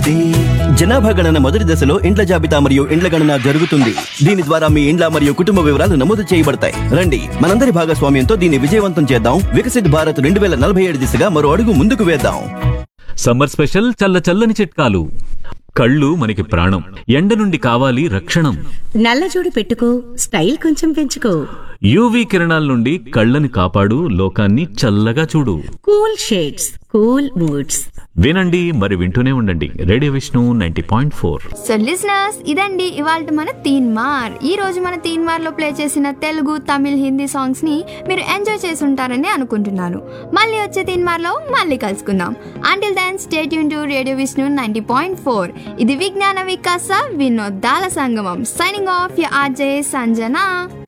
జనాభా గణన మొదటి దశలో ఇండ్ల జాబితా మరియు ఇండ్ల గణన జరుగుతుంది దీని ద్వారా మీ ఇండ్ల మరియు కుటుంబ వివరాలు నమోదు చేయబడతాయి రండి మనందరి భాగస్వామ్యంతో దీన్ని విజయవంతం చేద్దాం వికసిత్ భారత్ రెండు వేల నలభై ఏడు దిశగా మరో అడుగు ముందుకు వేద్దాం సమ్మర్ స్పెషల్ చల్ల చల్లని చిట్కాలు కళ్ళు మనకి ప్రాణం ఎండ నుండి కావాలి రక్షణం నల్లజోడు పెట్టుకో స్టైల్ కొంచెం పెంచుకో యూవీ కిరణాల నుండి కళ్ళని కాపాడు లోకాన్ని చల్లగా చూడు కూల్ షేడ్స్ కూల్ మూడ్స్ వినండి మరి వింటూనే ఉండండి radio Vishnu ninety point four so listeners ఇదండి ఇవాళ మన తీన్ మార్ ఈ రోజు మన తీన్ మార్ లో ప్లే చేసిన తెలుగు తమిళ్ హిందీ సాంగ్స్ ని మీరు ఎంజాయ్ చేసి ఉంటారని అనుకుంటున్నాను మళ్ళీ వచ్చే తీన్ మార్ లో మళ్ళీ కలుసుకుందాం అంటిల్ దెన్ స్టేట్ యూన్ to radio Vishnu ninety point four ఇది విజ్ఞాన వికాస వినోదాల సంగమం సైనింగ్ ఆఫ్ ఆర్జే సంజనా